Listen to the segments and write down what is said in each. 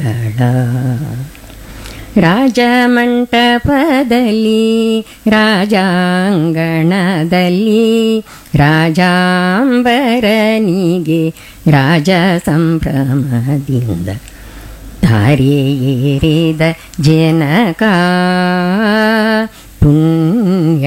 ರಾಜಮಂಟಪದಲ್ಲಿ ರಾಜಾಂಗಣದಲ್ಲಿ ರಾಜಾಂಬರನಿಗೆ ರಾಜ ಸಂಭ್ರಮದಿಂದ ಧಾರೆ ಏರಿದ ಜನಕ ಪುಣ್ಯ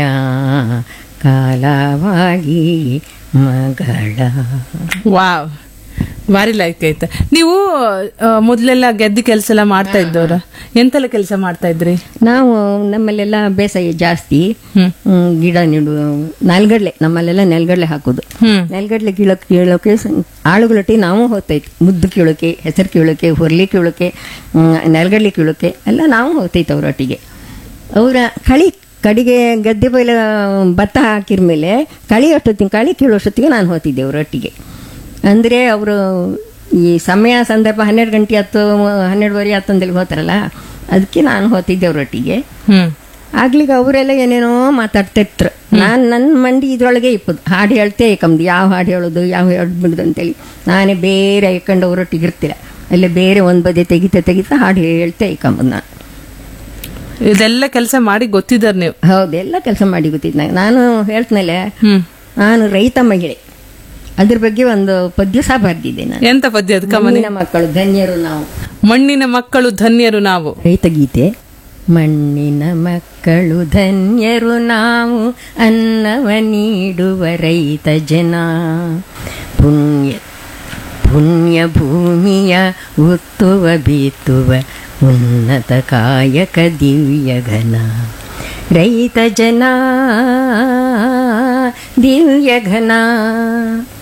ಕಾಲವಾಗಿ ಮಗಳ ವಾವ್ ಭಾರಿ ಲೈಕ್ ಆಯ್ತು ನೀವು ಆ, ಮೊದ್ಲೆಲ್ಲ ಗೆದ್ದಿ ಕೆಲಸ ಎಲ್ಲ ಮಾಡ್ತಾ ಇದ್ದವ್ರ ಎಂತೆಲ್ಲ ಕೆಲಸ ಮಾಡ್ತಾ ಇದ್ರಿ ನಾವು ನಮ್ಮಲ್ಲೆಲ್ಲ ಬೇಸಾಯ ಜಾಸ್ತಿ ಹ್ಮ್. ಹ್ಮ್, ಗಿಡ ನೆಡು ನೆಲ್ಗಡ್ಲೆ ನಮ್ಮಲ್ಲೆಲ್ಲ ನೆಲ್ಗಡ್ಲೆ ಹಾಕೋದು ಹ್ಮ್ ನೆಲ್ಗಡ್ಲೆ ಕೀಳಕ್ ಕೀಳೋಕೆ ಸ- ಆಳುಗಳೊಟ್ಟಿಗೆ ನಾವು ಹೋಗ್ತೈತಿ ಮುದ್ದು ಕೀಳೋಕೆ ಹೆಸರು ಕೀಳೋಕೆ ಹುರ್ಲಿ ಕೀಳೋಕೆ ಹ್ಮ್, ನೆಲ್ಗಡ್ಲೆ ಕೀಳೋಕೆ ಎಲ್ಲ ನಾವು ಹೋಗ್ತೈತೆ ಅವರೊಟ್ಟಿಗೆ ಅವರ ಕಳಿ ಕಡಿಗೆ ಗದ್ದೆ ಬೈಲ ಭತ್ತ ಹಾಕಿರ್ಮೇಲೆ ಕಳಿ ಅಷ್ಟೊತ್ತಿಗೆ ಕಳಿ ಕೀಳೋಷ್ಟೊತ್ತಿಗೆ ನಾನು ಹೋಗ್ತಿದ್ದೆ ಅವರೊಟ್ಟಿಗೆ ಅಂದರೆ ಅವರು ಈ ಸಮಯ ಸಂದರ್ಭ ಹನ್ನೆರಡು ಗಂಟೆ ಹತ್ತು ಹನ್ನೆರಡುವರೆ ಹತ್ತೊಂದಲ್ಲಿ ಹೋಗ್ತಾರಲ್ಲ ಅದಕ್ಕೆ ನಾನು ಹೋಗ್ತಿದ್ದೆ ಅವರೊಟ್ಟಿಗೆ ಹ್ಮ್ ಆಗ್ಲಿಗ ಅವರೆಲ್ಲ ಏನೇನೋ ಮಾತಾಡ್ತಿರ್ತಾರೆ ನಾನು ನನ್ನ ಮಂಡಿ ಇದ್ರೊಳಗೆ ಇಪ್ಪದು ಹಾಡು ಹೇಳ್ತೇ ಕಮ್ದು ಯಾವ ಹಾಡು ಹೇಳೋದು ಯಾವ ಹಾಡು ಬಿಡೋದು ಅಂತೇಳಿ ನಾನೇ ಬೇರೆ ಇಟ್ಕೊಂಡು ಅವರೊಟ್ಟಿಗೆ ಇರ್ತಿಲ್ಲ ಅಲ್ಲೇ ಬೇರೆ ಒಂದು ಬದಿ ತೆಗಿತಾ ತೆಗಿತಾ ಹಾಡು ಹೇಳ್ತೇ ಇಕ್ಕಂಬುದು ನಾನು ಇದೆಲ್ಲ ಕೆಲಸ ಮಾಡಿ ಗೊತ್ತಿದ್ದಾರ ನೀವು ಹೌದು ಎಲ್ಲ ಕೆಲಸ ಮಾಡಿ ಗೊತ್ತಿದ್ದು ನಂಗೆ ನಾನು ಹೇಳ್ತೀನಲ್ಲ ಹ್ಮ್ ನಾನು ರೈತ ಮಹಿಳೆ ಅದ್ರ ಬಗ್ಗೆ ಒಂದು ಪದ್ಯ ಸಹ ಬರ್ದಿದ್ದೆ ನಾನು ಎಂತ ಪದ್ಯ ಅದು ಕಮನಿ ಮಣ್ಣಿನ ಮಕ್ಕಳು ಧನ್ಯರು ನಾವು ಮಣ್ಣಿನ ಮಕ್ಕಳು ಧನ್ಯರು ನಾವು ರೈತ ಗೀತೆ ಮಣ್ಣಿನ ಮಕ್ಕಳು ಧನ್ಯರು ನಾವು ಅನ್ನವ ನೀಡುವ ರೈತ ಜನ ಪುಣ್ಯ ಪುಣ್ಯ ಭೂಮಿಯ ಉತ್ತುವ ಬೀತುವ ಉನ್ನತ ಕಾಯಕ ದಿವ್ಯ ಘನ ರೈತ ಜನ ದಿವ್ಯ ಘನ